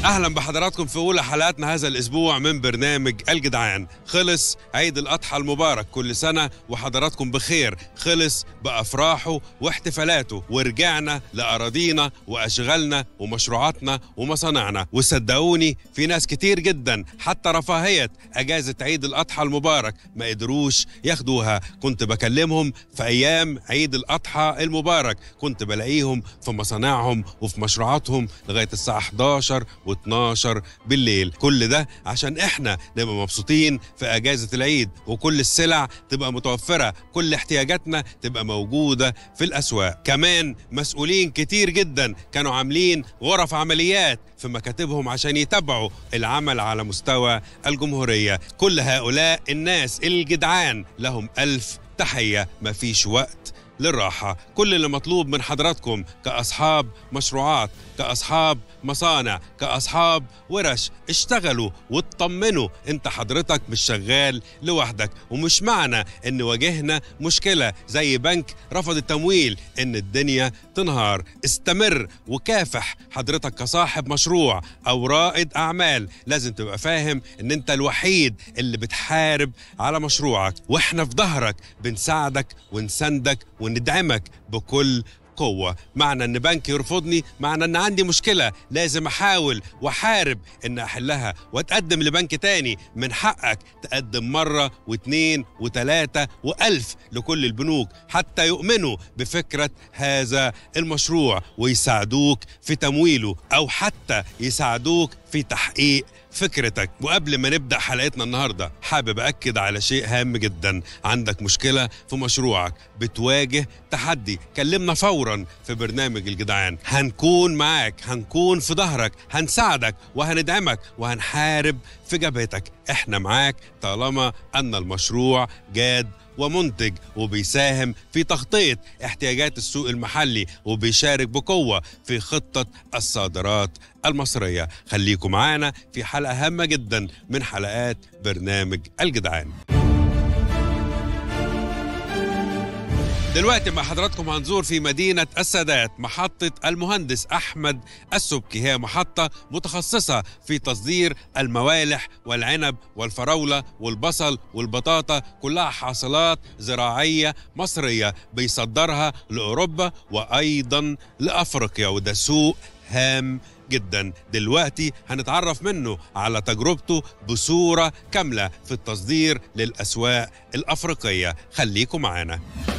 اهلا بحضراتكم في اولى حلقاتنا هذا الاسبوع من برنامج الجدعان خلص عيد الاضحى المبارك كل سنه وحضراتكم بخير خلص بافراحه واحتفالاته ورجعنا لاراضينا واشغالنا ومشروعاتنا ومصانعنا وصدقوني في ناس كتير جدا حتى رفاهيه اجازه عيد الاضحى المبارك ما قدروش ياخدوها كنت بكلمهم في ايام عيد الاضحى المبارك كنت بلاقيهم في مصانعهم وفي مشروعاتهم لغايه الساعه 11 و12 بالليل كل ده عشان احنا نبقى مبسوطين في اجازه العيد وكل السلع تبقى متوفره كل احتياجاتنا تبقى موجوده في الاسواق كمان مسؤولين كتير جدا كانوا عاملين غرف عمليات في مكاتبهم عشان يتابعوا العمل على مستوى الجمهوريه كل هؤلاء الناس الجدعان لهم الف تحيه مفيش وقت للراحة كل اللي مطلوب من حضراتكم كأصحاب مشروعات كأصحاب مصانع كأصحاب ورش اشتغلوا واطمنوا انت حضرتك مش شغال لوحدك ومش معنى ان واجهنا مشكلة زي بنك رفض التمويل ان الدنيا تنهار استمر وكافح حضرتك كصاحب مشروع او رائد اعمال لازم تبقى فاهم ان انت الوحيد اللي بتحارب على مشروعك واحنا في ظهرك بنساعدك ونساندك وندعمك بكل قوة معنى ان بنك يرفضني معنى ان عندي مشكلة لازم احاول واحارب ان احلها واتقدم لبنك تاني من حقك تقدم مرة واثنين وثلاثة والف لكل البنوك حتى يؤمنوا بفكرة هذا المشروع ويساعدوك في تمويله او حتى يساعدوك في تحقيق فكرتك وقبل ما نبدا حلقتنا النهارده حابب اكد على شيء هام جدا عندك مشكله في مشروعك بتواجه تحدي كلمنا فورا في برنامج الجدعان هنكون معاك هنكون في ظهرك هنساعدك وهندعمك وهنحارب في جبهتك احنا معاك طالما ان المشروع جاد ومنتج وبيساهم في تغطية احتياجات السوق المحلي وبيشارك بقوة في خطة الصادرات المصرية خليكم معانا في حلقة هامة جدا من حلقات برنامج الجدعان دلوقتي مع حضراتكم هنزور في مدينة السادات محطة المهندس أحمد السبكي هي محطة متخصصة في تصدير الموالح والعنب والفراولة والبصل والبطاطا كلها حاصلات زراعية مصرية بيصدرها لأوروبا وأيضا لأفريقيا وده سوق هام جدا دلوقتي هنتعرف منه على تجربته بصورة كاملة في التصدير للأسواق الأفريقية خليكم معانا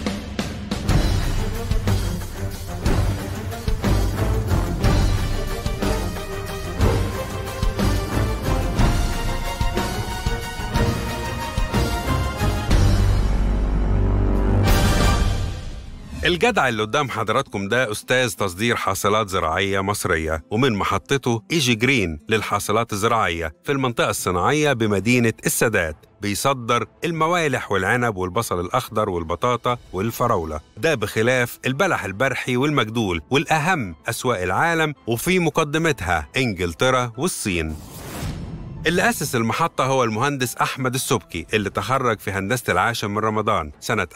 الجدع اللي قدام حضراتكم ده أستاذ تصدير حاصلات زراعية مصرية ومن محطته إيجي جرين للحاصلات الزراعية في المنطقة الصناعية بمدينة السادات بيصدر الموالح والعنب والبصل الأخضر والبطاطا والفراولة ده بخلاف البلح البرحي والمجدول والأهم أسواق العالم وفي مقدمتها إنجلترا والصين اللي أسس المحطة هو المهندس أحمد السبكي اللي تخرج في هندسة العاشر من رمضان سنة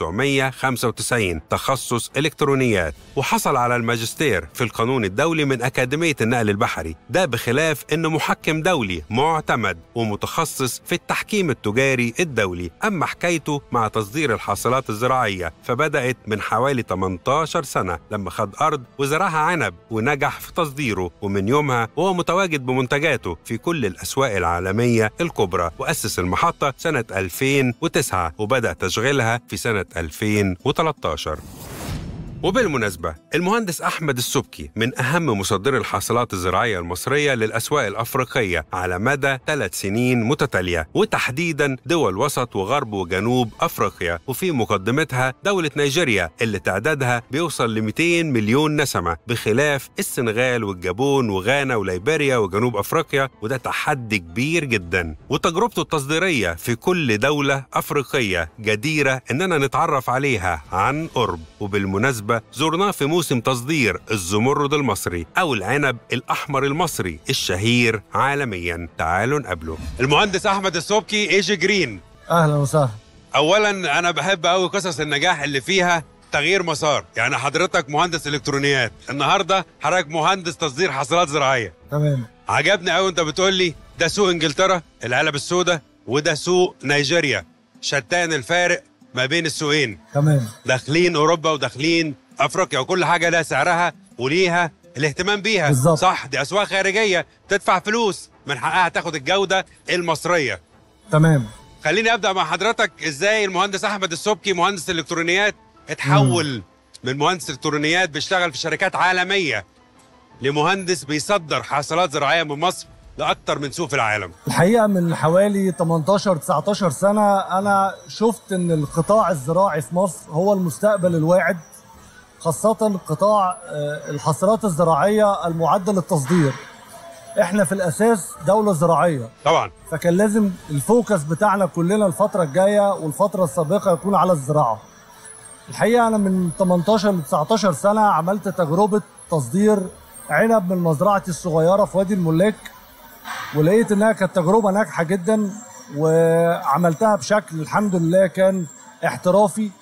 1995 تخصص إلكترونيات وحصل على الماجستير في القانون الدولي من أكاديمية النقل البحري ده بخلاف إنه محكم دولي معتمد ومتخصص في التحكيم التجاري الدولي أما حكايته مع تصدير الحاصلات الزراعية فبدأت من حوالي 18 سنة لما خد أرض وزرعها عنب ونجح في تصديره ومن يومها وهو متواجد بمنتجاته في كل الأسواق الأسواق العالمية الكبرى وأسس المحطة سنة 2009 وبدأ تشغيلها في سنة 2013 وبالمناسبة المهندس أحمد السبكي من أهم مصدري الحاصلات الزراعية المصرية للأسواق الأفريقية على مدى ثلاث سنين متتالية وتحديدا دول وسط وغرب وجنوب أفريقيا وفي مقدمتها دولة نيجيريا اللي تعدادها بيوصل ل 200 مليون نسمة بخلاف السنغال والجابون وغانا وليبيريا وجنوب أفريقيا وده تحدي كبير جدا وتجربته التصديرية في كل دولة أفريقية جديرة إننا نتعرف عليها عن قرب وبالمناسبة زرناه في موسم تصدير الزمرد المصري أو العنب الأحمر المصري الشهير عالميا تعالوا نقابله المهندس أحمد السبكي إيجي جرين اهلا وسهلا اولا انا بحب قوي قصص النجاح اللي فيها تغيير مسار يعني حضرتك مهندس الكترونيات النهارده حضرتك مهندس تصدير حاصلات زراعيه تمام عجبني قوي انت بتقول لي ده سوق انجلترا العلب السوداء وده سوق نيجيريا شتان الفارق ما بين السوقين تمام داخلين اوروبا وداخلين افريقيا وكل حاجه لها سعرها وليها الاهتمام بيها بالظبط. صح دي اسواق خارجيه تدفع فلوس من حقها تاخد الجوده المصريه تمام خليني ابدا مع حضرتك ازاي المهندس احمد السبكي مهندس الكترونيات اتحول من مهندس الكترونيات بيشتغل في شركات عالميه لمهندس بيصدر حاصلات زراعيه من مصر لاكثر من سوق في العالم الحقيقه من حوالي 18 19 سنه انا شفت ان القطاع الزراعي في مصر هو المستقبل الواعد خاصه قطاع آه، الحاصلات الزراعيه المعده للتصدير احنا في الاساس دوله زراعيه طبعا فكان لازم الفوكس بتاعنا كلنا الفتره الجايه والفتره السابقه يكون على الزراعه الحقيقه انا من 18 ل 19 سنه عملت تجربه تصدير عنب من مزرعتي الصغيره في وادي الملاك ولقيت انها كانت تجربه ناجحه جدا وعملتها بشكل الحمد لله كان احترافي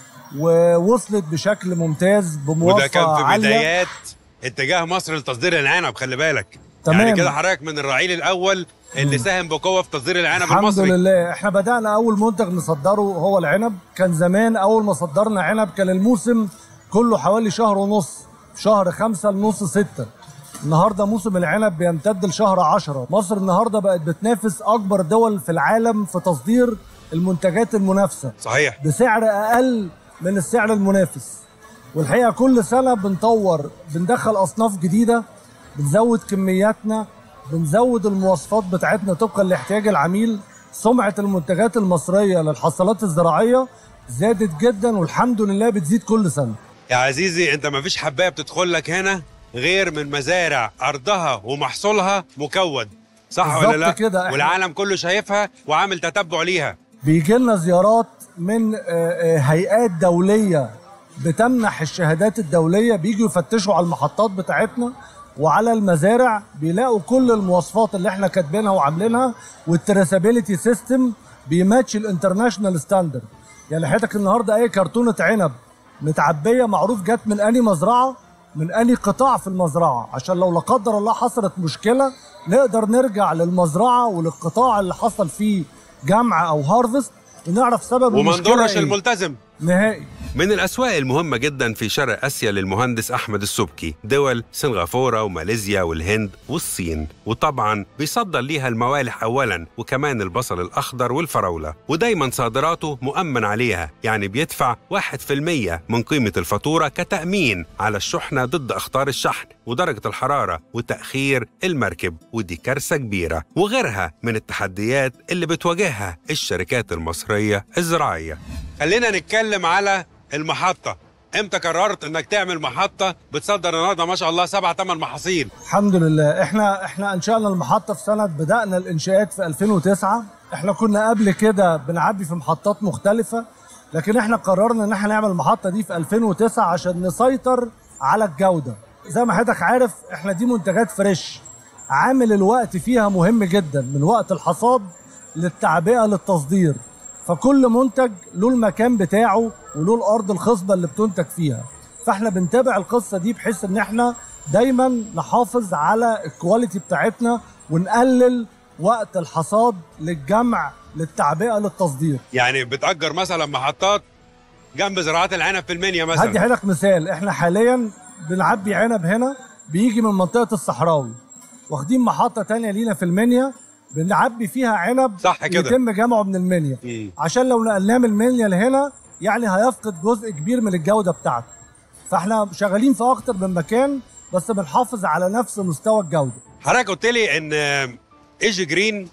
ووصلت بشكل ممتاز وده بمواصفه كان في عاليه بدايات اتجاه مصر لتصدير العنب خلي بالك تمام. يعني كده حضرتك من الرعيل الاول اللي ساهم بقوه في تصدير العنب الحمد المصري لله احنا بدأنا أول منتج نصدره هو العنب كان زمان أول ما صدرنا عنب كان الموسم كله حوالي شهر ونص شهر خمسة لنص ستة النهاردة موسم العنب بيمتد لشهر عشرة مصر النهاردة بقت بتنافس أكبر دول في العالم في تصدير المنتجات المنافسة صحيح بسعر أقل من السعر المنافس والحقيقة كل سنة بنطور بندخل أصناف جديدة بنزود كمياتنا بنزود المواصفات بتاعتنا طبقا لاحتياج العميل سمعة المنتجات المصرية للحصلات الزراعية زادت جدا والحمد لله بتزيد كل سنة يا عزيزي انت ما فيش حبايه بتدخل لك هنا غير من مزارع ارضها ومحصولها مكود صح ولا بالظبط لا كده، احنا- والعالم كله شايفها وعامل تتبع ليها بيجي لنا زيارات من آه، آه، هيئات دولية بتمنح الشهادات الدولية بيجوا يفتشوا على المحطات بتاعتنا وعلى المزارع بيلاقوا كل المواصفات اللي احنا كاتبينها وعاملينها والتراسابيلتي سيستم بيماتش الانترناشونال ستاندرد يعني حضرتك النهارده اي كرتونه عنب متعبيه معروف جت من اني مزرعه من اني قطاع في المزرعه عشان لو لا قدر الله حصلت مشكله نقدر نرجع للمزرعه وللقطاع اللي حصل فيه جمع او هارفست ونعرف سبب وما المشكله نضرش إيه. الملتزم نهائي من الأسواق المهمة جدا في شرق آسيا للمهندس أحمد السبكي دول سنغافورة وماليزيا والهند والصين وطبعا بيصدر ليها الموالح أولا وكمان البصل الأخضر والفراولة ودايما صادراته مؤمن عليها يعني بيدفع 1% من قيمة الفاتورة كتأمين على الشحنة ضد أخطار الشحن ودرجة الحرارة وتأخير المركب ودي كارثة كبيرة وغيرها من التحديات اللي بتواجهها الشركات المصرية الزراعية خلينا نتكلم على المحطة امتى قررت انك تعمل محطة بتصدر النهارده ما شاء الله سبع ثمان محاصيل الحمد لله احنا احنا انشأنا المحطة في سنة بدأنا الانشاءات في 2009 احنا كنا قبل كده بنعبي في محطات مختلفة لكن احنا قررنا ان احنا نعمل المحطة دي في 2009 عشان نسيطر على الجودة زي ما حضرتك عارف احنا دي منتجات فريش عامل الوقت فيها مهم جدا من وقت الحصاد للتعبئة للتصدير فكل منتج له المكان بتاعه وله الارض الخصبه اللي بتنتج فيها فاحنا بنتابع القصه دي بحيث ان احنا دايما نحافظ على الكواليتي بتاعتنا ونقلل وقت الحصاد للجمع للتعبئه للتصدير يعني بتأجر مثلا محطات جنب زراعات العنب في المنيا هدي مثلا حضرتك مثال احنا حاليا بنعبي عنب هنا بيجي من منطقه الصحراوي واخدين محطه تانية لينا في المنيا بنعبي فيها عنب صح كده. يتم جمعه من المنيا مم. عشان لو نقلناه من المنيا لهنا يعني هيفقد جزء كبير من الجوده بتاعته فاحنا شغالين في اكتر من مكان بس بنحافظ على نفس مستوى الجوده حضرتك قلت لي ان ايجي جرين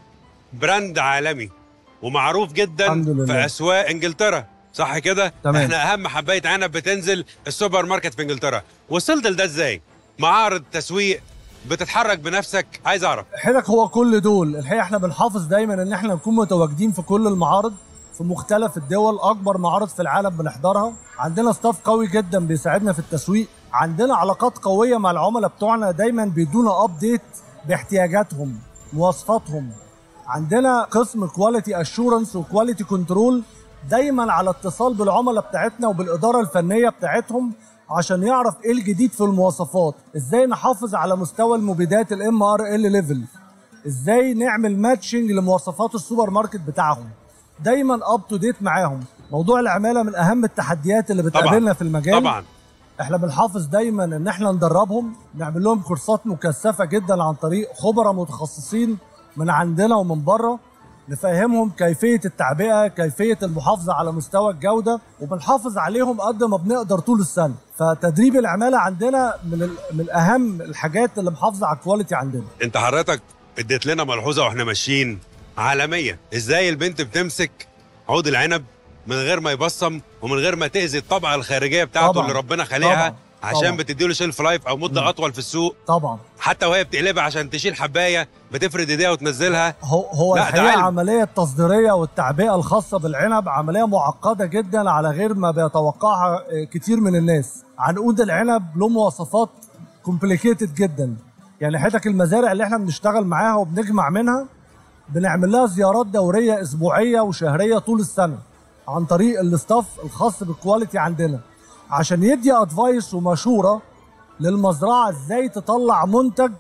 براند عالمي ومعروف جدا الحمد لله. في اسواق انجلترا صح كده تمام. احنا اهم حبايه عنب بتنزل السوبر ماركت في انجلترا وصلت لده ازاي معارض تسويق بتتحرك بنفسك عايز اعرف حضرتك هو كل دول الحقيقه احنا بنحافظ دايما ان احنا نكون متواجدين في كل المعارض في مختلف الدول اكبر معارض في العالم بنحضرها عندنا ستاف قوي جدا بيساعدنا في التسويق عندنا علاقات قويه مع العملاء بتوعنا دايما بيدونا ابديت باحتياجاتهم مواصفاتهم عندنا قسم كواليتي اشورنس وكواليتي كنترول دايما على اتصال بالعملاء بتاعتنا وبالاداره الفنيه بتاعتهم عشان يعرف ايه الجديد في المواصفات ازاي نحافظ على مستوى المبيدات الام ار ال ليفل ازاي نعمل ماتشنج لمواصفات السوبر ماركت بتاعهم دايما اب تو ديت معاهم موضوع العماله من اهم التحديات اللي بتقابلنا في المجال طبعا احنا بنحافظ دايما ان احنا ندربهم نعمل لهم كورسات مكثفه جدا عن طريق خبراء متخصصين من عندنا ومن بره نفهمهم كيفيه التعبئه كيفيه المحافظه على مستوى الجوده وبنحافظ عليهم قد ما بنقدر طول السنه فتدريب العماله عندنا من ال- من اهم الحاجات اللي محافظه على الكواليتي عندنا انت حضرتك اديت لنا ملحوظه واحنا ماشيين عالميه ازاي البنت بتمسك عود العنب من غير ما يبصم ومن غير ما تاذي الطبقه الخارجيه بتاعته طبعاً. اللي ربنا خالقها طبعاً. عشان طبعاً. بتديله شيلف لايف او مده مم. اطول في السوق طبعا حتى وهي بتقلبها عشان تشيل حبايه بتفرد ايديها وتنزلها هو هو لا، ده الحقيقه علم. عمليه التصديريه والتعبئه الخاصه بالعنب عمليه معقده جدا على غير ما بيتوقعها آه، كتير من الناس عنقود العنب له مواصفات كومبليكيتد جدا يعني حتك المزارع اللي احنا بنشتغل معاها وبنجمع منها بنعمل لها زيارات دوريه اسبوعيه وشهريه طول السنه عن طريق الاستاف الخاص بالكواليتي عندنا عشان يدي ادفايس ومشوره للمزرعه ازاي تطلع منتج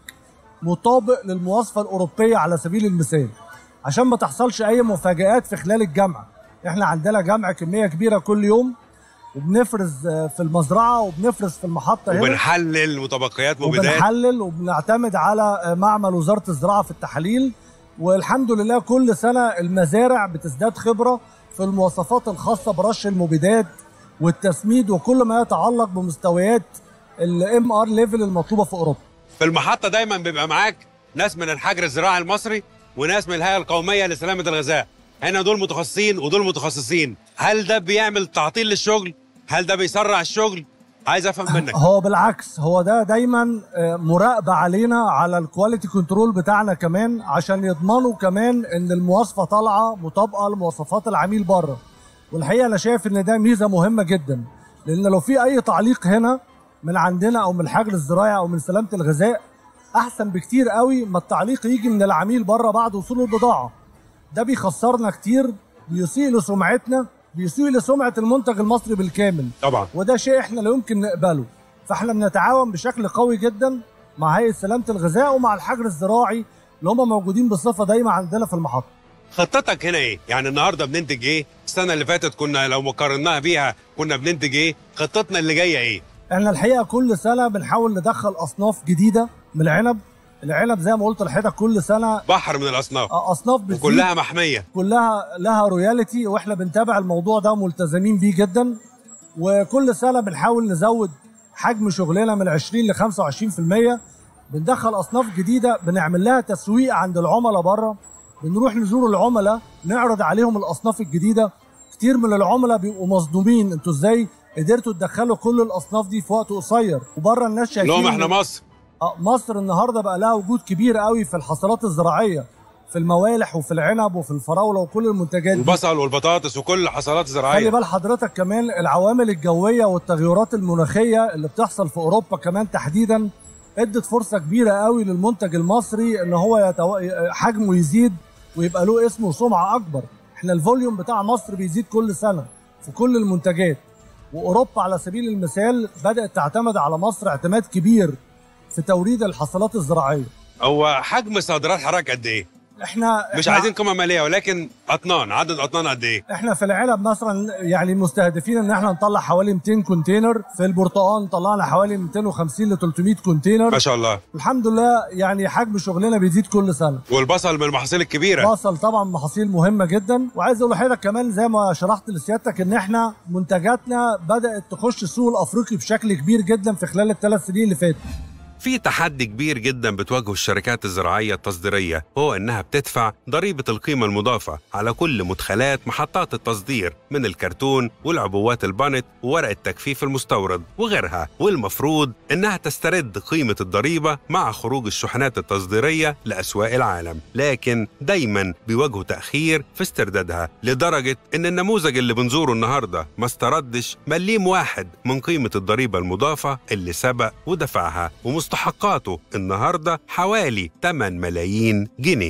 مطابق للمواصفه الاوروبيه على سبيل المثال عشان ما تحصلش اي مفاجآت في خلال الجمع احنا عندنا جمع كميه كبيره كل يوم وبنفرز آه، في المزرعه وبنفرز في المحطه هنا وبنحلل متبقيات مبيدات وبنحلل وبنعتمد على آه، معمل وزاره الزراعه في التحاليل والحمد لله كل سنه المزارع بتزداد خبره في المواصفات الخاصه برش المبيدات والتسميد وكل ما يتعلق بمستويات الام ار ليفل المطلوبه في اوروبا في المحطه دايما بيبقى معاك ناس من الحجر الزراعي المصري وناس من الهيئه القوميه لسلامه الغذاء هنا دول متخصصين ودول متخصصين هل ده بيعمل تعطيل للشغل هل ده بيسرع الشغل عايز افهم منك هو بالعكس هو ده دايما آه، مراقبه علينا على الكواليتي كنترول بتاعنا كمان عشان يضمنوا كمان ان المواصفه طالعه مطابقه لمواصفات العميل بره والحقيقه انا شايف ان ده ميزه مهمه جدا لان لو في اي تعليق هنا من عندنا او من الحجر الزراعي او من سلامه الغذاء احسن بكتير قوي ما التعليق يجي من العميل بره بعد وصول البضاعه ده بيخسرنا كتير بيسيء لسمعتنا بيسيء لسمعه المنتج المصري بالكامل طبعا وده شيء احنا لا يمكن نقبله فاحنا بنتعاون بشكل قوي جدا مع هيئه سلامه الغذاء ومع الحجر الزراعي اللي هم موجودين بصفه دايمه عندنا في المحطه خطتك هنا ايه يعني النهارده بننتج ايه السنه اللي فاتت كنا لو مقارناها بيها كنا بننتج ايه خطتنا اللي جايه ايه احنا الحقيقه كل سنه بنحاول ندخل اصناف جديده من العنب العنب زي ما قلت لحضرتك كل سنه بحر من الاصناف اصناف بتزيد وكلها محميه كلها لها رويالتي واحنا بنتابع الموضوع ده ملتزمين بيه جدا وكل سنه بنحاول نزود حجم شغلنا من 20 ل 25% بندخل اصناف جديده بنعمل لها تسويق عند العملاء بره بنروح نزور العملاء نعرض عليهم الاصناف الجديده كتير من العملاء بيبقوا مصدومين انتوا ازاي قدرتوا تدخلوا كل الاصناف دي في وقت قصير وبره الناس شايفين لهم احنا مصر آه، مصر النهارده بقى لها وجود كبير قوي في الحصلات الزراعيه في الموالح وفي العنب وفي الفراوله وكل المنتجات دي البصل والبطاطس وكل الحصلات خلي الزراعيه بال حضرتك كمان العوامل الجويه والتغيرات المناخيه اللي بتحصل في اوروبا كمان تحديدا ادت فرصه كبيره قوي للمنتج المصري ان هو يتو... حجمه يزيد ويبقى له اسم وسمعه اكبر احنا الفوليوم بتاع مصر بيزيد كل سنه في كل المنتجات واوروبا على سبيل المثال بدات تعتمد على مصر اعتماد كبير في توريد الحصلات الزراعيه هو حجم صادرات حضرتك قد ايه احنا مش إحنا- عايزين قيمه ماليه ولكن اطنان عدد اطنان قد ايه احنا في العنب مثلا يعني مستهدفين ان احنا نطلع حوالي 200 كونتينر في البرتقال طلعنا حوالي 250 ل 300 كونتينر ما شاء الله الحمد لله يعني حجم شغلنا بيزيد كل سنه والبصل من المحاصيل الكبيره بصل طبعا محاصيل مهمه جدا وعايز اقول لحضرتك كمان زي ما شرحت لسيادتك ان احنا منتجاتنا بدات تخش السوق الافريقي بشكل كبير جدا في خلال الثلاث سنين اللي فاتوا في تحدي كبير جدا بتواجهه الشركات الزراعية التصديرية هو إنها بتدفع ضريبة القيمة المضافة على كل مدخلات محطات التصدير من الكرتون والعبوات البانت وورق التجفيف المستورد وغيرها والمفروض إنها تسترد قيمة الضريبة مع خروج الشحنات التصديرية لأسواق العالم لكن دايما بيواجهوا تأخير في استردادها لدرجة إن النموذج اللي بنزوره النهاردة ما استردش مليم واحد من قيمة الضريبة المضافة اللي سبق ودفعها ومستحقاته النهاردة حوالي 8 ملايين جنيه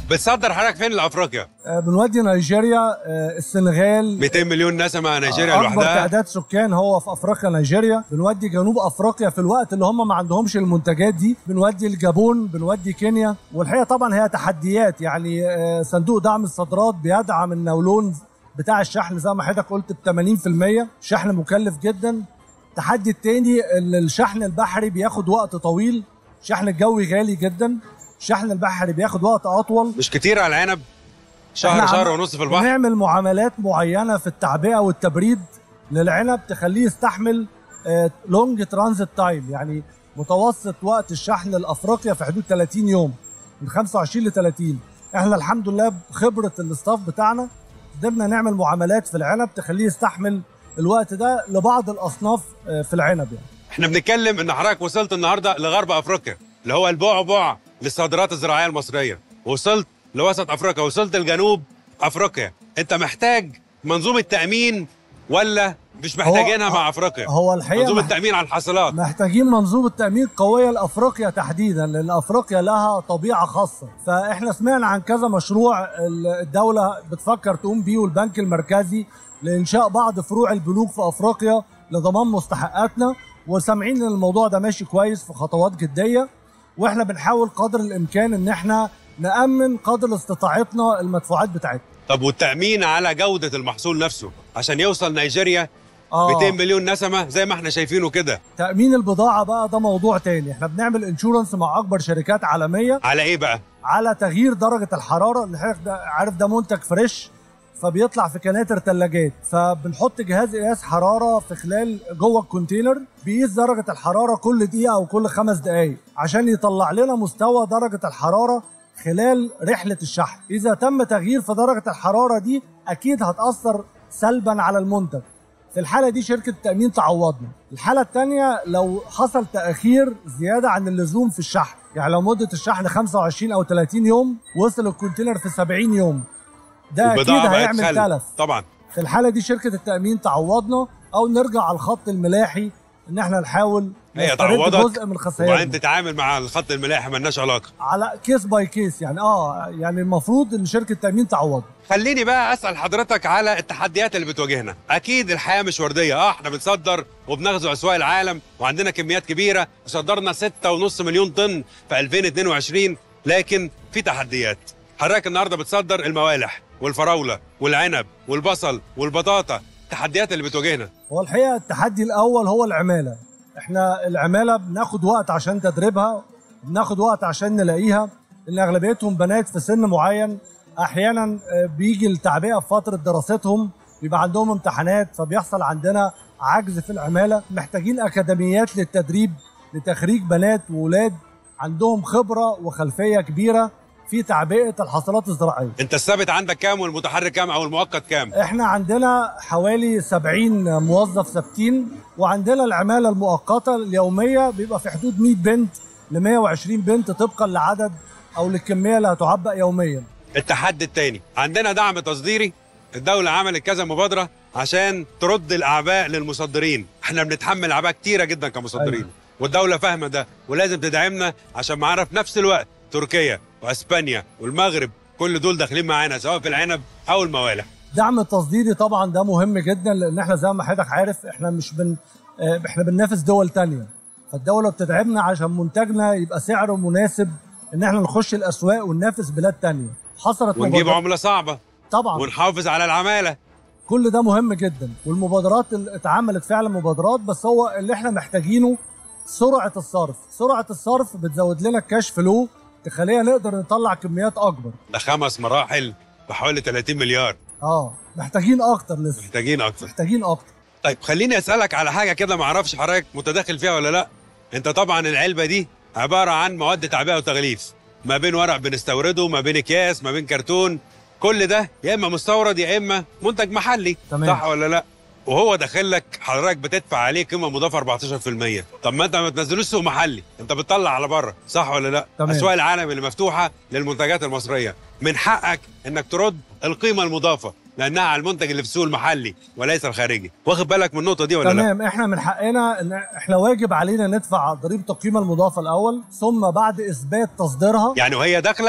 بتصدر حضرتك فين لافريقيا آه، بنودي نيجيريا آه، السنغال 200 مليون نسمه نيجيريا اكبر لوحدها تعداد سكان هو في افريقيا نيجيريا بنودي جنوب افريقيا في الوقت اللي هم ما عندهمش المنتجات دي بنودي الجابون بنودي كينيا والحقيقه طبعا هي تحديات يعني آه، صندوق دعم الصادرات بيدعم النولون بتاع الشحن زي ما حضرتك قلت ب 80% شحن مكلف جدا التحدي التاني ان الشحن البحري بياخد وقت طويل الشحن الجوي غالي جدا الشحن البحري بياخد وقت اطول مش كتير على العنب شهر إحنا شهر عم- ونص في البحر بنعمل معاملات معينه في التعبئه والتبريد للعنب تخليه يستحمل لونج ترانزيت تايم يعني متوسط وقت الشحن لافريقيا في حدود 30 يوم من 25 ل 30 احنا الحمد لله بخبره الاستاف بتاعنا قدرنا نعمل معاملات في العنب تخليه يستحمل الوقت ده لبعض الاصناف آه، في العنب يعني احنا بنتكلم ان حضرتك وصلت النهارده لغرب افريقيا اللي هو البعبع للصادرات الزراعيه المصريه وصلت لوسط افريقيا وصلت لجنوب افريقيا انت محتاج منظومه تامين ولا مش محتاجينها مع افريقيا هو الحقيقه منظومه مح- تامين على الحاصلات محتاجين منظومه تامين قويه لافريقيا تحديدا لان افريقيا لها طبيعه خاصه فاحنا سمعنا عن كذا مشروع ال- الدوله بتفكر تقوم بيه والبنك المركزي لانشاء بعض فروع البنوك في افريقيا لضمان مستحقاتنا وسامعين ان الموضوع ده ماشي كويس في خطوات جديه واحنا بنحاول قدر الامكان ان احنا نامن قدر استطاعتنا المدفوعات بتاعتنا طب والتامين على جوده المحصول نفسه عشان يوصل نيجيريا آه. 200 مليون نسمه زي ما احنا شايفينه كده تامين البضاعه بقى ده موضوع تاني احنا بنعمل انشورنس مع اكبر شركات عالميه على ايه بقى على تغيير درجه الحراره اللي حضرتك ده عارف ده منتج فريش فبيطلع في كناتر ثلاجات فبنحط جهاز قياس حراره في خلال جوه الكونتينر بيقيس درجه الحراره كل دقيقه او كل خمس دقائق عشان يطلع لنا مستوى درجه الحراره خلال رحله الشحن اذا تم تغيير في درجه الحراره دي اكيد هتاثر سلبا على المنتج في الحاله دي شركه التامين تعوضنا الحاله الثانيه لو حصل تاخير زياده عن اللزوم في الشحن يعني لو مده الشحن 25 او 30 يوم وصل الكونتينر في 70 يوم ده اكيد البضاعة بقت هيعمل خل. تلف طبعا في الحاله دي شركه التامين تعوضنا او نرجع على الخط الملاحي ان احنا نحاول هي نسترد تعوضك جزء من وبعدين خسائرنا تتعامل مع الخط الملاحي ملناش علاقه على كيس باي كيس يعني اه يعني المفروض ان شركه التامين تعوضنا خليني بقى اسال حضرتك على التحديات اللي بتواجهنا اكيد الحياه مش ورديه اه احنا بنصدر وبنغزو اسواق العالم وعندنا كميات كبيره وصدرنا 6.5 مليون طن في 2022 لكن في تحديات حضرتك النهارده بتصدر الموالح والفراوله والعنب والبصل والبطاطا التحديات اللي بتواجهنا هو الحقيقه التحدي الاول هو العماله احنا العماله بناخد وقت عشان تدريبها بناخد وقت عشان نلاقيها لان اغلبيتهم بنات في سن معين احيانا آه، بيجي التعبئه في فتره دراستهم بيبقى عندهم امتحانات فبيحصل عندنا عجز في العماله محتاجين اكاديميات للتدريب لتخريج بنات وولاد عندهم خبره وخلفيه كبيره في تعبئه الحاصلات الزراعيه انت الثابت عندك كام والمتحرك كام او المؤقت كام احنا عندنا حوالي 70 موظف ثابتين وعندنا العماله المؤقته اليوميه بيبقى في حدود 100 بنت ل 120 بنت طبقا لعدد او للكميه اللي هتعبأ يوميا التحدي التاني عندنا دعم تصديري الدولة عملت كذا مبادرة عشان ترد الأعباء للمصدرين احنا بنتحمل أعباء كتيرة جدا كمصدرين أيوة. أيوة. والدولة فاهمة ده ولازم تدعمنا عشان معانا في نفس الوقت تركيا وأسبانيا والمغرب كل دول داخلين معانا سواء في العنب أو الموالح دعم التصديري طبعا ده مهم جدا لان احنا زي ما حضرتك عارف احنا مش بن اه، احنا بننافس دول تانية فالدوله بتدعمنا عشان منتجنا يبقى سعره مناسب ان احنا نخش الاسواق وننافس بلاد تانية حصلت ونجيب مبادرات- عملة صعبة طبعا ونحافظ على العمالة كل ده مهم جدا والمبادرات اللي اتعملت فعلا مبادرات بس هو اللي احنا محتاجينه سرعه الصرف سرعه الصرف بتزود لنا الكاش فلو تخلينا نقدر نطلع كميات اكبر ده خمس مراحل بحوالي 30 مليار اه محتاجين اكتر لسه محتاجين أكتر محتاجين اكتر طيب خليني اسالك على حاجه كده ما اعرفش حضرتك متداخل فيها ولا لا انت طبعا العلبه دي عباره عن مواد تعبئه وتغليف ما بين ورق بنستورده ما بين اكياس ما بين كرتون كل ده يا اما مستورد يا اما منتج محلي تمام. صح ولا لا وهو داخل لك حضرتك بتدفع عليه قيمه مضافه 14% طب ما انت ما تنزلوش سوق محلي انت بتطلع على بره صح ولا لا تمام. اسواق العالم اللي مفتوحه للمنتجات المصريه من حقك انك ترد القيمه المضافه لانها على المنتج اللي في السوق المحلي وليس الخارجي واخد بالك من النقطه دي ولا لا تمام احنا من حقنا ان احنا واجب علينا ندفع ضريبه القيمه المضافه الاول ثم بعد اثبات تصديرها يعني وهي داخله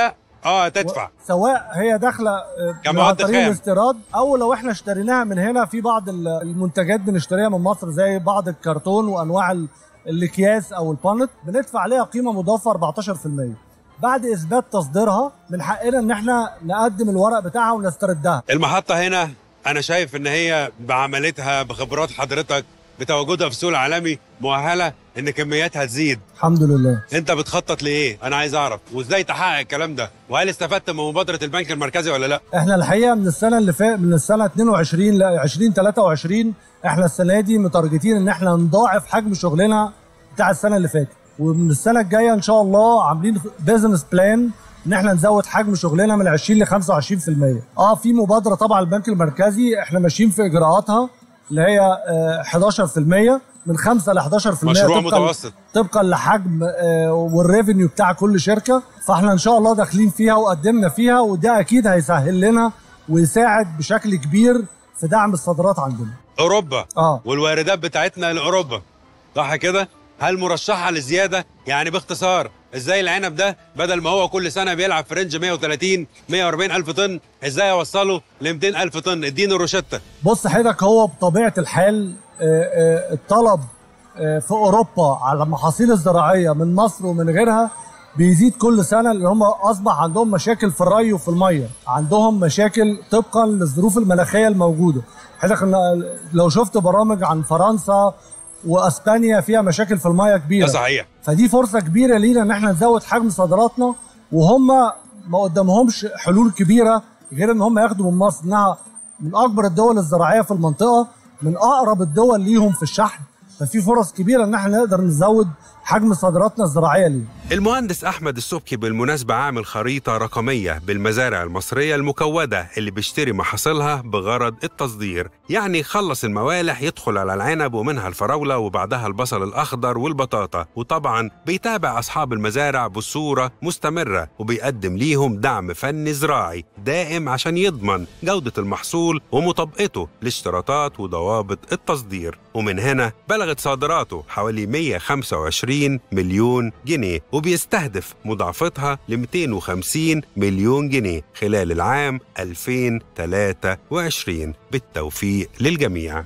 اه تدفع سواء هي داخله آه، كمواد عن طريق خام. الاستيراد او لو احنا اشتريناها من هنا في بعض ال- المنتجات بنشتريها من مصر زي بعض الكرتون وانواع ال- الاكياس او البانت بندفع عليها قيمه مضافه 14% بعد اثبات تصديرها من حقنا ان احنا نقدم الورق بتاعها ونستردها المحطة هنا أنا شايف إن هي بعملتها بخبرات حضرتك بتواجدها في السوق العالمي مؤهلة إن كمياتها تزيد الحمد لله أنت بتخطط لإيه؟ أنا عايز أعرف وإزاي تحقق الكلام ده؟ وهل استفدت من مبادرة البنك المركزي ولا لأ؟ احنا الحقيقه من السنه اللي فات من السنه 22 ل 2023 احنا السنه دي متارجتين ان احنا نضاعف حجم شغلنا بتاع السنه اللي فاتت ومن السنه الجايه ان شاء الله عاملين بيزنس بلان ان احنا نزود حجم شغلنا من 20 ل 25% اه في مبادره طبعا البنك المركزي احنا ماشيين في اجراءاتها اللي هي آه، 11% من 5 ل 11% مشروع طبقاً- متوسط طبقا لحجم آه، والريفينيو بتاع كل شركه فاحنا ان شاء الله داخلين فيها وقدمنا فيها وده اكيد هيسهل لنا ويساعد بشكل كبير في دعم الصادرات عندنا أوروبا اه والواردات بتاعتنا لأوروبا صح كده؟ هل مرشحة للزيادة؟ يعني باختصار ازاي العنب ده بدل ما هو كل سنة بيلعب في رينج 130 140 ألف طن ازاي اوصله ل 200 ألف طن اديني الروشتة بص حضرتك هو بطبيعه الحال آه، آه، الطلب آه، في اوروبا على المحاصيل الزراعيه من مصر ومن غيرها بيزيد كل سنه لان هم اصبح عندهم مشاكل في الري وفي الميه عندهم مشاكل طبقا للظروف المناخيه الموجوده حضرتك إن- لو شفت برامج عن فرنسا واسبانيا فيها مشاكل في الميه ده كبيره صحيح فدي فرصه كبيره لينا ان احنا نزود حجم صادراتنا وهم ما قدامهمش حلول كبيره غير ان هم ياخدوا من مصر انها من اكبر الدول الزراعيه في المنطقه من اقرب الدول ليهم في الشحن ففي فرص كبيره ان احنا نقدر نزود حجم صادراتنا الزراعيه ليهم المهندس أحمد السبكي بالمناسبة عامل خريطة رقمية بالمزارع المصرية المكودة اللي بيشتري محاصيلها بغرض التصدير يعني يخلص الموالح يدخل على العنب ومنها الفراولة وبعدها البصل الأخضر والبطاطا وطبعا بيتابع أصحاب المزارع بصورة مستمرة وبيقدم ليهم دعم فني زراعي دائم عشان يضمن جودة المحصول ومطابقته لاشتراطات وضوابط التصدير ومن هنا بلغت صادراته حوالي 125 مليون جنيه وبيستهدف مضاعفتها ل 250 مليون جنيه خلال العام 2023 بالتوفيق للجميع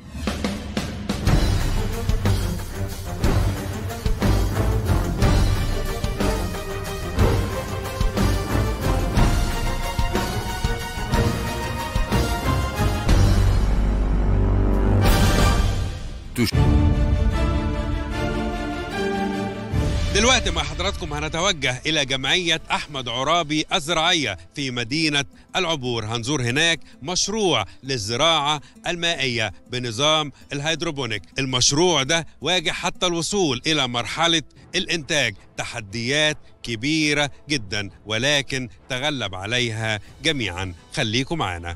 دلوقتي مع حضراتكم هنتوجه إلى جمعية أحمد عرابي الزراعية في مدينة العبور هنزور هناك مشروع للزراعة المائية بنظام الهيدروبونيك المشروع ده واجه حتى الوصول إلى مرحلة الإنتاج تحديات كبيرة جدا ولكن تغلب عليها جميعا خليكم معنا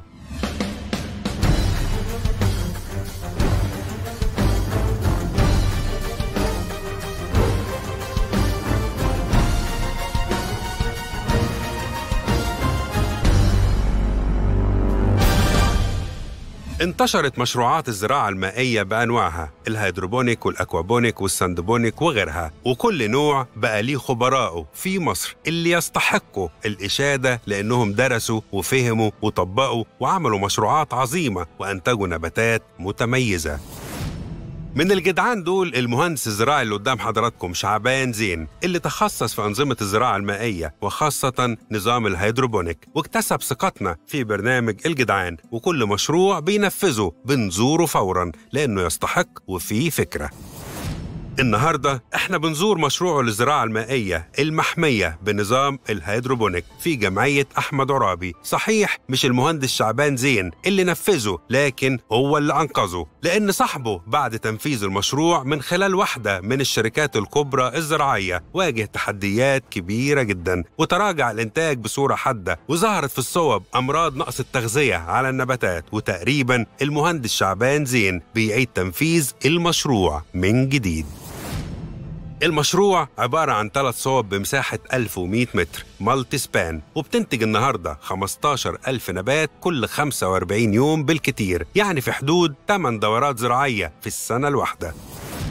انتشرت مشروعات الزراعة المائية بأنواعها الهيدروبونيك والأكوابونيك والساندبونيك وغيرها وكل نوع بقى ليه خبراءه في مصر اللي يستحقوا الإشادة لأنهم درسوا وفهموا وطبقوا وعملوا مشروعات عظيمة وأنتجوا نباتات متميزة من الجدعان دول المهندس الزراعي اللي قدام حضراتكم شعبان زين اللي تخصص في أنظمة الزراعة المائية وخاصة نظام الهيدروبونيك واكتسب ثقتنا في برنامج الجدعان وكل مشروع بينفذه بنزوره فورا لأنه يستحق وفيه فكرة النهارده احنا بنزور مشروعه للزراعه المائيه المحميه بنظام الهيدروبونيك في جمعيه احمد عرابي، صحيح مش المهندس شعبان زين اللي نفذه لكن هو اللي انقذه، لان صاحبه بعد تنفيذ المشروع من خلال واحده من الشركات الكبرى الزراعيه واجه تحديات كبيره جدا وتراجع الانتاج بصوره حاده وظهرت في الصوب امراض نقص التغذيه على النباتات وتقريبا المهندس شعبان زين بيعيد تنفيذ المشروع من جديد. المشروع عبارة عن ثلاث صوب بمساحة 1100 متر مالتي سبان وبتنتج النهاردة 15 ألف نبات كل 45 يوم بالكتير يعني في حدود 8 دورات زراعية في السنة الواحدة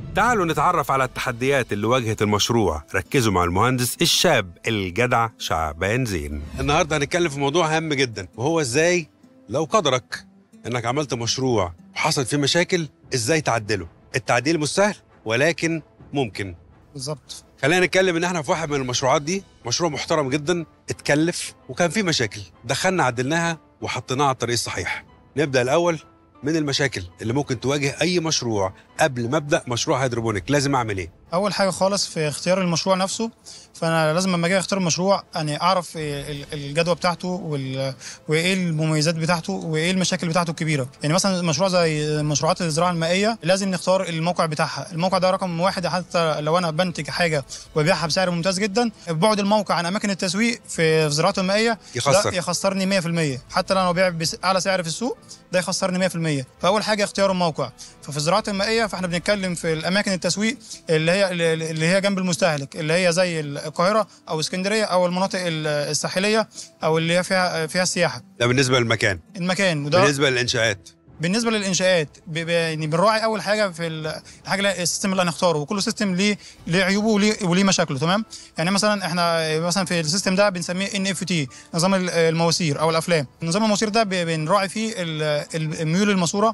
تعالوا نتعرف على التحديات اللي واجهت المشروع ركزوا مع المهندس الشاب الجدع شعبان زين النهارده هنتكلم في موضوع هام جدا وهو ازاي لو قدرك انك عملت مشروع وحصل فيه مشاكل ازاي تعدله التعديل مش سهل ولكن ممكن بالظبط خلينا نتكلم ان احنا في واحد من المشروعات دي مشروع محترم جدا اتكلف وكان فيه مشاكل دخلنا عدلناها وحطيناها على الطريق الصحيح نبدا الاول من المشاكل اللي ممكن تواجه اي مشروع قبل ما ابدا مشروع هيدروبونيك لازم اعمل ايه اول حاجه خالص في اختيار المشروع نفسه فانا لازم لما اجي اختار المشروع يعني اعرف ال- الجدوى بتاعته وال... وايه المميزات بتاعته وايه المشاكل بتاعته الكبيره يعني مثلا مشروع زي مشروعات الزراعه المائيه لازم نختار الموقع بتاعها الموقع ده رقم واحد حتى لو انا بنتج حاجه وببيعها بسعر ممتاز جدا بعد الموقع عن اماكن التسويق في الزراعه المائيه يخسر ده يخسرني 100% حتى لو انا ببيع باعلى سعر في السوق ده يخسرني 100% فاول حاجه اختيار الموقع ففي الزراعه المائيه فاحنا بنتكلم في الاماكن التسويق اللي هي اللي هي جنب المستهلك اللي هي زي القاهره او اسكندريه او المناطق ال- الساحليه او اللي هي فيها فيها السياحه ده بالنسبه للمكان المكان وده بالنسبه للانشاءات بالنسبه للانشاءات ب- ب- يعني بنراعي اول حاجه في ال- الحاجه اللي السيستم اللي هنختاره وكل سيستم ليه ليه عيوبه وليه وليه مشاكله تمام يعني مثلا احنا مثلا في السيستم ده بنسميه ان اف تي نظام ال- المواسير او الافلام نظام المواسير ده ب- بنراعي فيه ال- ال- الميول الماسوره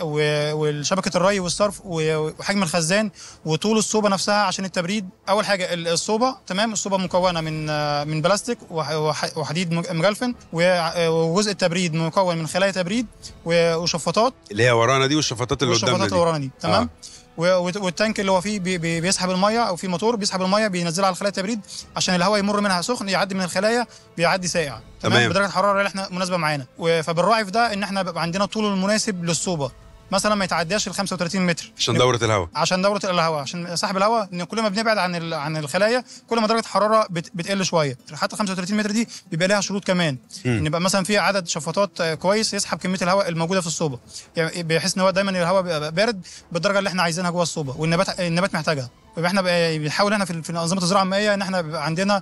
و- والشبكه الري والصرف و- وحجم الخزان وطول الصوبه نفسها عشان التبريد اول حاجه ال- الصوبه تمام الصوبه مكونه من من بلاستيك وح- وح- وحديد مجلفن و- وجزء التبريد مكون من خلايا تبريد و- وشفاطات اللي هي ورانا دي والشفاطات اللي قدامنا والشفاطات دي اللي ورانا دي تمام آه. و- وت- والتانك اللي هو فيه بي بي بيسحب الميه او في موتور بيسحب الميه بينزلها على خلايا التبريد عشان الهواء يمر منها سخن يعدي من الخلايا بيعدي ساقع تمام. تمام بدرجه الحراره اللي احنا مناسبه معانا و- فبنراعي في ده ان احنا بيبقى عندنا الطول المناسب للصوبه مثلا ما يتعداش ال 35 متر عشان دوره الهواء عشان دوره الهواء عشان سحب الهواء ان كل ما بنبعد عن ال- عن الخلايا كل ما درجه الحراره بت بتقل شويه حتى 35 متر دي بيبقى لها شروط كمان مم. ان يبقى مثلا في عدد شفاطات آه، كويس يسحب كميه الهواء الموجوده في الصوبه يعني بحيث ان هو دايما الهواء بيبقى بارد بالدرجه اللي احنا عايزينها جوه الصوبه والنبات النبات محتاجها يبقى احنا بقى- بنحاول احنا في في انظمه الزراعه المائيه ان احنا بيبقى عندنا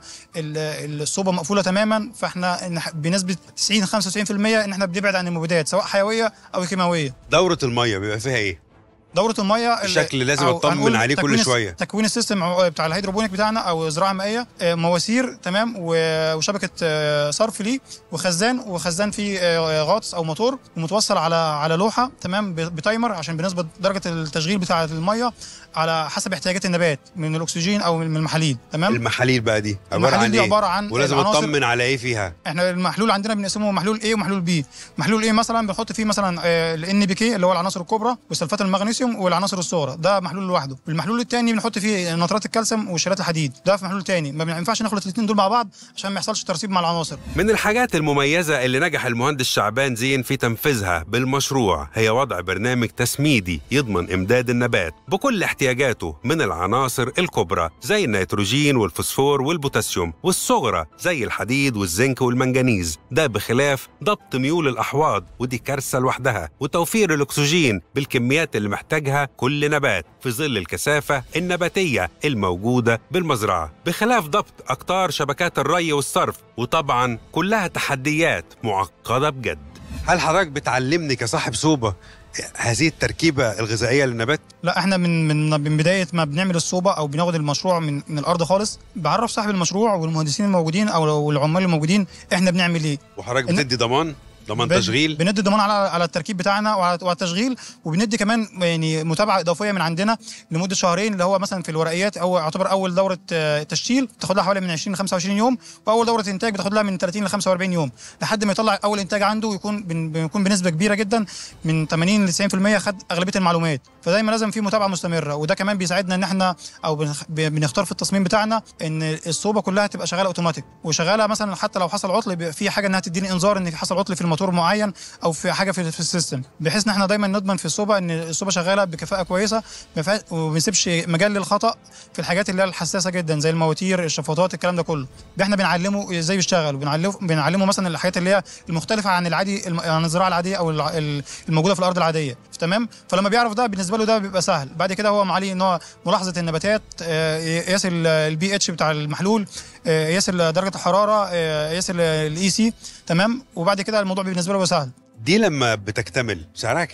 ال- الصوبه مقفوله تماما فاحنا نح- بنسبه 90 95% ان احنا بنبعد عن المبيدات سواء حيويه او كيماويه دوره الميه بيبقى فيها ايه دوره الميه ال- الشكل لازم أو أطمن هنقول عليه كل تكوين الس- شوية. تكوين السيستم عو- بتاع الهيدروبونيك بتاعنا او الزراعه المائيه آه، مواسير تمام و- وشبكه آه، صرف ليه وخزان وخزان فيه آه، غاطس او موتور ومتوصل على على لوحه تمام ب- بتايمر عشان بنظبط درجه التشغيل بتاعه الميه على حسب احتياجات النبات من الاكسجين او من المحاليل تمام المحاليل بقى دي عباره المحاليل عن دي ايه عباره عن ولازم العناصر- اطمن على ايه فيها احنا المحلول عندنا بنقسمه محلول A ومحلول B محلول A مثلا بنحط فيه مثلا الان بي كي اللي هو العناصر الكبرى وسلفات المغنيسيوم والعناصر الصغرى ده محلول لوحده والمحلول الثاني بنحط فيه نترات الكالسيوم وشيلات الحديد ده في محلول ثاني ما ينفعش نخلط الاثنين دول مع بعض عشان ما يحصلش ترسيب مع العناصر من الحاجات المميزة اللي نجح المهندس شعبان زين في تنفيذها بالمشروع هي وضع برنامج تسميدي يضمن إمداد النبات بكل احتياجاته من العناصر الكبرى زي النيتروجين والفوسفور والبوتاسيوم والصغرى زي الحديد والزنك والمنجنيز ده بخلاف ضبط ميول الأحواض ودي كارثة لوحدها وتوفير الأكسجين بالكميات اللي محتاجها كل نبات في ظل الكثافة النباتية الموجودة بالمزرعة بخلاف ضبط أقطار شبكات الري والصرف وطبعا كلها تحديات معقدة بجد هل حضرتك بتعلمني كصاحب صوبة هذه التركيبة الغذائية للنبات؟ لا احنا من من من بدايه ما بنعمل الصوبه او بناخد المشروع من من الارض خالص بعرف صاحب المشروع والمهندسين الموجودين او العمال الموجودين احنا بنعمل ايه وحضرتك إن- بتدي ضمان؟ ضمان بن- تشغيل؟ بندي ضمان على على التركيب بتاعنا وعلى وعلى التشغيل وبندي كمان يعني متابعه اضافيه من عندنا لمده شهرين اللي هو مثلا في الورقيات او يعتبر اول دوره آه، تشتيل تاخد لها حوالي من 20 ل 25 يوم واول دوره انتاج بتاخد لها من 30 ل 45 يوم لحد ما يطلع اول انتاج عنده ويكون بن- بيكون بنسبه كبيره جدا من 80 ل 90% خد اغلبيه المعلومات فدايما لازم في متابعه مستمره وده كمان بيساعدنا ان احنا او بنخ- ب- بنختار في التصميم بتاعنا ان الصوبه كلها تبقى شغاله اوتوماتيك وشغاله مثلا حتى لو حصل عطل بيبقى في حاجه انها تديني انذار ان حصل عطل في الموتور معين او في حاجه في, في السيستم بحيث ان احنا دايما نضمن في الصوبه ان الصوبه شغاله بكفاءه كويسه ما فيهاش- وما بنسيبش مجال للخطا في الحاجات اللي هي الحساسه جدا زي المواتير الشفاطات الكلام ده كله احنا بنعلمه ازاي يشتغل وبنعلمه بنعلمه مثلا الحاجات اللي هي المختلفه عن العادي الم- عن الزراعه العاديه او الع- ال- الموجوده في الارض العاديه تمام فلما بيعرف ده بالنسبه له ده بيبقى سهل بعد كده هو عليه ان هو ملاحظه النباتات آه، يقيس البي اتش بتاع المحلول آه، يقيس درجه الحراره آه، يقيس الاي سي تمام وبعد كده الموضوع بالنسبه له بيبقى سهل دي لما بتكتمل سعرها كام؟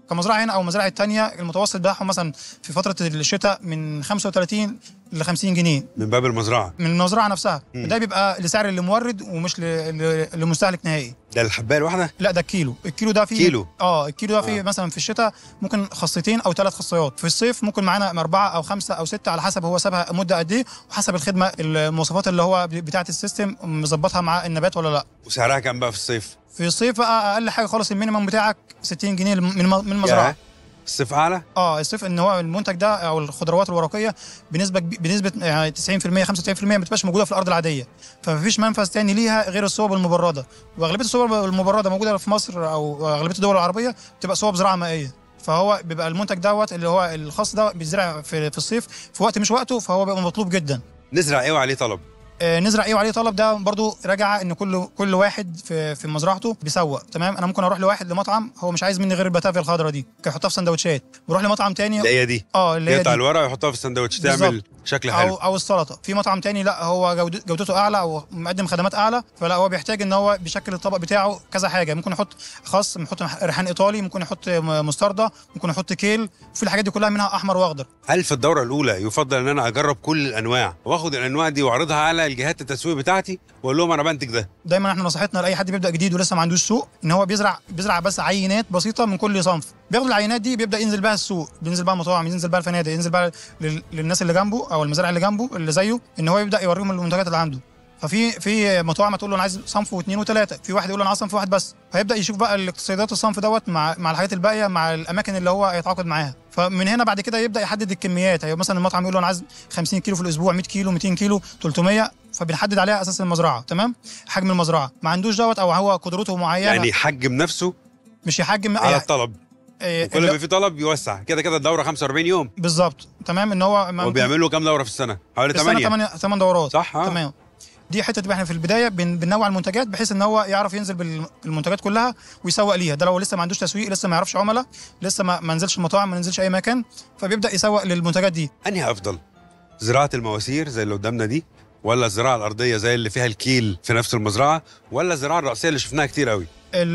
كمزرعه هنا او مزارع التانية المتوسط بتاعهم مثلا في فتره الشتاء من 35 ل 50 جنيه من باب المزرعه من المزرعه نفسها مم. ده بيبقى لسعر اللي مورد ومش ل- ل- لمستهلك نهائي ده الحبايه الواحده لا ده الكيلو الكيلو ده فيه كيلو؟ اه الكيلو ده فيه آه. مثلا في الشتاء ممكن خاصيتين او ثلاث خاصيات في الصيف ممكن معانا اربعه او خمسه او سته على حسب هو سابها مده قد ايه وحسب الخدمه المواصفات اللي هو بتاعه السيستم مظبطها مع النبات ولا لا وسعرها كام بقى في الصيف في الصيف بقى اقل حاجه خالص المينيمم بتاعك 60 جنيه من من المزرعه ياه. الصيف اعلى اه الصيف ان هو المنتج ده او الخضروات الورقيه بنسبه كبي- بنسبه يعني 90% 95% ما بتبقاش موجوده في الارض العاديه فمفيش منفذ تاني ليها غير الصوب المبرده واغلبيه الصوب المبرده موجوده في مصر او اغلبيه الدول العربيه بتبقى صوب زراعه مائيه فهو بيبقى المنتج دوت اللي هو الخاص ده بيزرع في, في الصيف في وقت مش وقته فهو بيبقى مطلوب جدا نزرع ايه وعليه طلب آه، نزرع ايه وعليه طلب ده برضو راجعه ان كل كل واحد في في مزرعته بيسوق تمام انا ممكن اروح لواحد لمطعم هو مش عايز مني غير البتافيا الخضراء دي يحطها في سندوتشات بروح لمطعم تاني ده هي دي اه اللي هي يقطع دي. الورق ويحطها في السندوتش بالظبط. تعمل شكل او حلو او السلطه في مطعم تاني لا هو جود- جودته اعلى او مقدم خدمات اعلى فلا هو بيحتاج ان هو بيشكل الطبق بتاعه كذا حاجه ممكن يحط خاص ممكن يحط ريحان ايطالي ممكن يحط م- مستردة ممكن يحط كيل في الحاجات دي كلها منها احمر واخضر هل في الدوره الاولى يفضل ان انا اجرب كل الانواع واخد الانواع دي واعرضها على الجهات التسويق بتاعتي واقول لهم انا بنتج ده دايما احنا نصيحتنا لاي حد بيبدا جديد ولسه ما عندوش سوق ان هو بيزرع بيزرع بس عينات بسيطه من كل صنف بياخد العينات دي بيبدا ينزل بها السوق بينزل بها المطاعم ينزل بها الفنادق ينزل بها لل- للناس اللي جنبه او المزارع اللي جنبه اللي زيه ان هو يبدا يوريهم المنتجات اللي عنده ففي في مطاعم تقول له انا عايز صنف واثنين وثلاثه في واحد يقول له انا عايز صنف واحد بس فيبدا يشوف بقى الاقتصاديات الصنف دوت مع مع الحاجات الباقيه مع الاماكن اللي هو هيتعاقد معاها فمن هنا بعد كده يبدا يحدد الكميات هي مثلا المطعم يقول له انا عايز 50 كيلو في الاسبوع 100 كيلو 200 كيلو 300 فبنحدد عليها اساس المزرعه تمام حجم المزرعه ما عندوش دوت او هو قدرته معينه يعني يحجم نفسه مش يحجم على يعني الطلب إيه، كل ما في طلب يوسع كده كده الدوره 45 يوم بالظبط تمام ان هو ما- وبيعملوا كام دوره في السنه حوالي السنه 8 8 8 دورات صح اه تمام دي حته بقى احنا في البدايه بن- بننوع المنتجات بحيث ان هو يعرف ينزل بالمنتجات كلها ويسوق ليها ده لو لسه ما عندوش تسويق لسه ما يعرفش عملاء لسه ما ما نزلش المطاعم ما نزلش اي مكان فبيبدا يسوق للمنتجات دي انهي افضل زراعه المواسير زي اللي قدامنا دي ولا الزراعه الارضيه زي اللي فيها الكيل في نفس المزرعه ولا الزراعه الرئيسيه اللي شفناها كتير قوي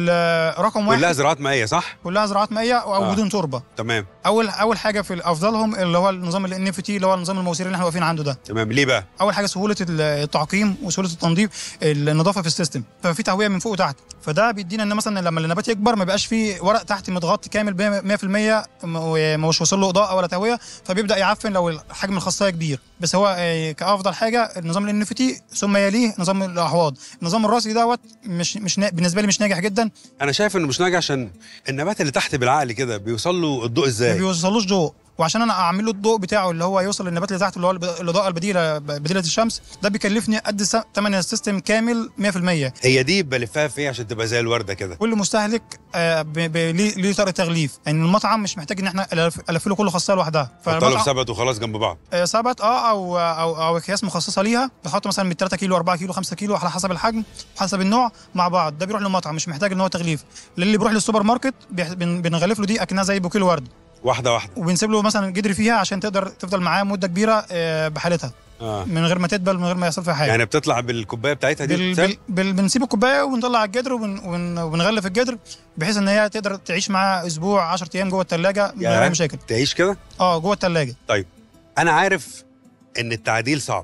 ال- رقم واحد كلها زراعات مائيه صح كلها زراعات مائيه او آه. بدون تربه تمام اول اول حاجه في افضلهم اللي هو النظام الان اف تي اللي هو نظام المواسير اللي احنا واقفين عنده ده تمام ليه بقى اول حاجه سهوله التعقيم وسهوله التنظيف النظافه في السيستم ففي تهويه من فوق وتحت فده بيدينا ان مثلا لما النبات يكبر ما يبقاش فيه ورق تحت متغطي كامل ب 100% ومش واصل له اضاءه ولا تهويه فبيبدا يعفن لو حجم الخاصيه كبير بس هو آه، كافضل حاجه النظام الان اف تي ثم يليه نظام الاحواض النظام الراسي دوت مش مش نا- بالنسبه لي مش ناجح جدا انا شايف انه مش ناجح عشان النبات اللي تحت بالعقل كده بيوصل له الضوء ما ازاي بيوصلوش ضوء وعشان انا اعمل له الضوء بتاعه اللي هو يوصل للنبات اللي تحت اللي هو الب- الاضاءه البديله بديله الشمس ده بيكلفني قد س- ثمن السيستم كامل 100% هي دي بلفها في ايه عشان تبقى زي الورده كده كل مستهلك آه، ب- ب- ليه ليه طريقه تغليف يعني المطعم مش محتاج ان احنا ألف- الف له كل خاصيه لوحدها الطلب فالمطعم ثبت وخلاص جنب بعض آه، ثبت اه او او او اكياس مخصصه ليها بتحط مثلا من 3 كيلو 4 كيلو 5 كيلو على حسب الحجم حسب النوع مع بعض ده بيروح للمطعم مش محتاج ان هو تغليف للي بيروح للسوبر ماركت بيح- بن- بنغلف له دي اكنها زي بوكيل ورد واحده واحده وبنسيب له مثلا جدر فيها عشان تقدر تفضل معاه مده كبيره آه، بحالتها اه من غير ما تدبل من غير ما يحصل فيها حاجه يعني بتطلع بالكوبايه بتاعتها دي بال... وتتساب؟ بال... بال... بنسيب الكوبايه ونطلع الجدر وبن... وبن... وبنغلف الجدر بحيث ان هي تقدر تعيش معاه اسبوع 10 ايام جوه الثلاجه من غير ياه. اي مشاكل تعيش كده اه جوه الثلاجه انا عارف ان التعديل صعب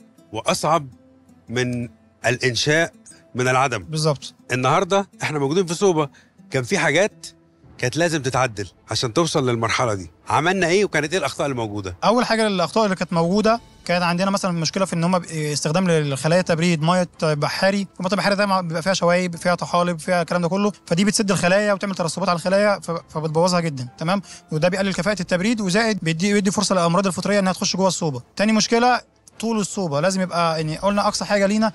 واصعب من الانشاء من العدم بالظبط النهارده احنا موجودين في صوبه كان في حاجات كانت لازم تتعدل عشان توصل للمرحله دي عملنا ايه وكانت ايه الاخطاء اللي موجوده اول حاجه الاخطاء اللي كانت موجوده كان عندنا مثلا مشكله في ان هم استخدام للخلايا تبريد ميه بحاري الميه البحاري دايما بيبقى فيها شوايب فيها طحالب فيها الكلام ده كله فدي بتسد الخلايا وتعمل ترسبات على الخلايا ف- فبتبوظها جدا تمام وده بيقلل كفاءه التبريد وزائد بيدي بيدي فرصه للامراض الفطريه انها تخش جوه الصوبه تاني مشكله طول الصوبه لازم يبقى يعني قلنا اقصى حاجه لينا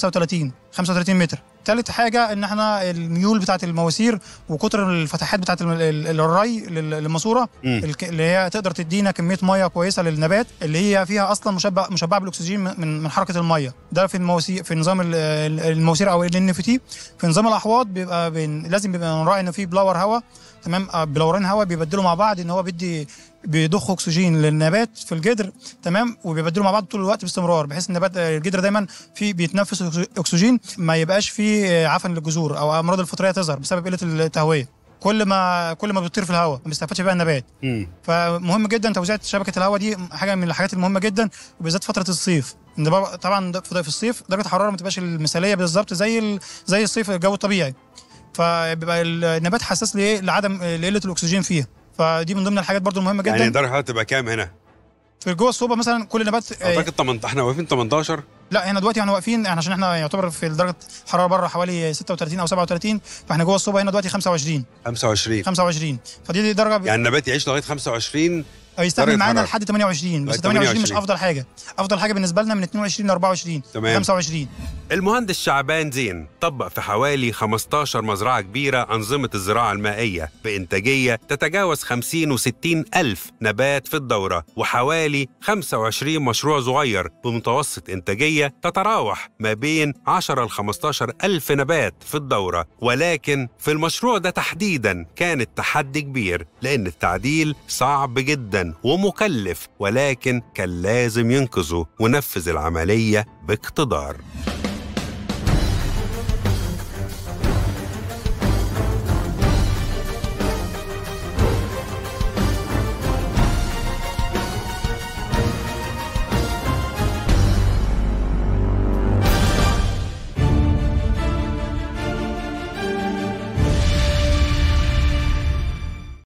35 35 متر تالت حاجه ان احنا الميول بتاعت المواسير وكتر الفتحات بتاعت الم- ال- الري لل- للماسوره مم. الك- اللي هي تقدر تدينا كميه ميه كويسه للنبات اللي هي فيها اصلا مشبع مشبع بالاكسجين من- من من حركه الميه ده في المواسير في نظام ال- ال- المواسير او ال اف تي في نظام الاحواض بيبقى بين لازم بيبقى نراعي ان في بلاور هواء تمام آه، بلورين هواء بيبدلوا مع بعض ان هو بيدي بيضخ اكسجين للنبات في الجدر تمام وبيبدلوا مع بعض طول الوقت باستمرار بحيث النبات آه، الجدر دايما في بيتنفس أكس- اكسجين ما يبقاش في آه، عفن للجذور او امراض الفطريه تظهر بسبب قله التهويه كل ما كل ما بتطير في الهواء ما بيستفادش بيها النبات مم. فمهم جدا توزيع شبكه الهواء دي حاجه من الحاجات المهمه جدا وبالذات فتره الصيف ان بقى- طبعا ده- في الصيف درجه الحراره ما تبقاش المثاليه بالظبط زي ال- زي الصيف الجو الطبيعي فبيبقى النبات حساس لايه لعدم لقله الاكسجين فيها فدي من ضمن الحاجات برضو المهمه جدا يعني درجه الحراره تبقى كام هنا؟ في جوه الصوبه مثلا كل نبات آه، اعتقد 18 احنا واقفين 18 لا احنا دلوقتي احنا واقفين احنا عشان احنا يعتبر في درجه الحراره بره حوالي 36 او 37 فاحنا جوه الصوبه هنا دلوقتي 25 25 25 فدي دي درجه يعني النبات يعيش لغايه 25 أو يستحمل درجة معانا حرارة. لحد 28 بس لغاية 28 مش 28. افضل حاجه افضل حاجه بالنسبه لنا من 22 ل 24 تمام. 25 المهندس شعبان زين طبق في حوالي 15 مزرعة كبيرة أنظمة الزراعة المائية بإنتاجية تتجاوز 50 و 60 ألف نبات في الدورة وحوالي 25 مشروع صغير بمتوسط إنتاجية تتراوح ما بين 10 ل 15 ألف نبات في الدورة ولكن في المشروع ده تحديدا كان التحدي كبير لأن التعديل صعب جدا ومكلف ولكن كان لازم ينقذه ونفذ العملية باقتدار